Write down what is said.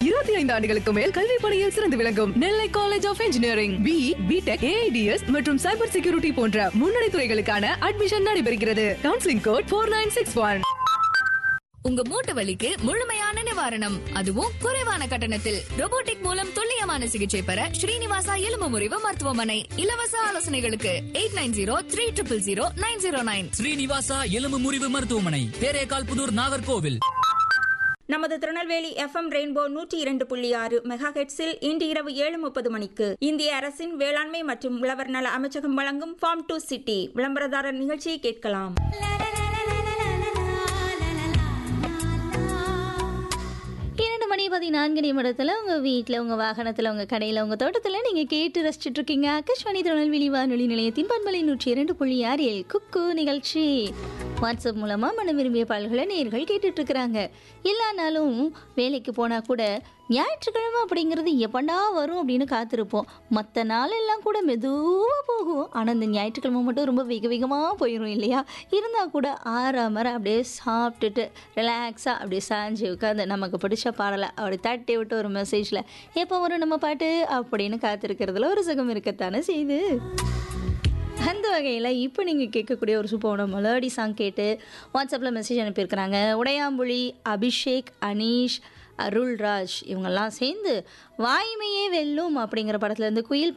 இருபத்தி ஐந்து ஆண்டுகளுக்கு மேல் கல்வி பணியில் சிறந்து விளங்கும் Nellai college of engineering B BTech AIDS மற்றும் சைபர் செக்யூரிட்டி போன்ற முன்னணி துறைகளுக்கான அட்மிஷன் நடைபெறுகிறது counselling code four nine six one உங்க மூட்டு வலிக்கு முழுமையான நிவாரணம் அதுவும் குறைவான கட்டணத்தில் robotic மூலம் துல்லியமான சிகிச்சை பெற ஸ்ரீனிவாசா எலும்பு முறிவு மருத்துவமனை இலவச ஆலோசனைகளுக்கு eight nine zero three triple zero nine zero nine Srinivasa எலும்பு முறிவு மருத்துவமனை தேரேகால் புதூர் நாகர்கோவில் நமது திருநெல்வேலி எஃப்எம் ரெயின்போ நூற்றி இரண்டு புள்ளி ஆறு மெகா ஹெட்ஸில் இன்று இரவு ஏழு முப்பது மணிக்கு இந்திய அரசின் வேளாண்மை மற்றும் உழவர் நல அமைச்சகம் வழங்கும் ஃபார்ம் டு சிட்டி விளம்பரதாரர் நிகழ்ச்சியை கேட்கலாம் இரண்டு மணி பதினான்கு நிமிடத்தில் உங்கள் வீட்டில் உங்கள் வாகனத்தில் உங்கள் கடையில் உங்கள் தோட்டத்தில் நீங்கள் கேட்டு ரசிச்சுட்டு இருக்கீங்க ஆகாஷ்வாணி திருநெல்வேலி வானொலி நிலையத்தின் பண்பலை நூற்றி இரண்டு புள்ளி ஆறில் குக்கு நிகழ்ச்சி வாட்ஸ்அப் மூலமாக மனம் விரும்பிய பால்களை நேர்கள் கேட்டுட்டு இருக்கிறாங்க எல்லா நாளும் வேலைக்கு போனால் கூட ஞாயிற்றுக்கிழமை அப்படிங்கிறது எப்படா வரும் அப்படின்னு காத்திருப்போம் மற்ற நாளெல்லாம் கூட மெதுவாக போகும் ஆனால் இந்த ஞாயிற்றுக்கிழமை மட்டும் ரொம்ப வேக வேகமாக போயிடும் இல்லையா இருந்தால் கூட ஆறாமற அப்படியே சாப்பிட்டுட்டு ரிலாக்ஸாக அப்படியே சாஞ்சு உட்காந்து நமக்கு பிடிச்ச பாடலை அப்படி தட்டி விட்டு ஒரு மெசேஜில் எப்போ வரும் நம்ம பாட்டு அப்படின்னு காத்திருக்கிறதுல ஒரு சுகம் இருக்கத்தானே செய்யுது அந்த வகையில் இப்போ நீங்கள் கேட்கக்கூடிய ஒரு சூப்பரான மெலோடி சாங் கேட்டு வாட்ஸ்அப்பில் மெசேஜ் அனுப்பியிருக்கிறாங்க உடையாம்புலி அபிஷேக் அனீஷ் அருள்ராஜ் இவங்கெல்லாம் சேர்ந்து வாய்மையே வெல்லும் அப்படிங்கிற படத்துலேருந்து குயில்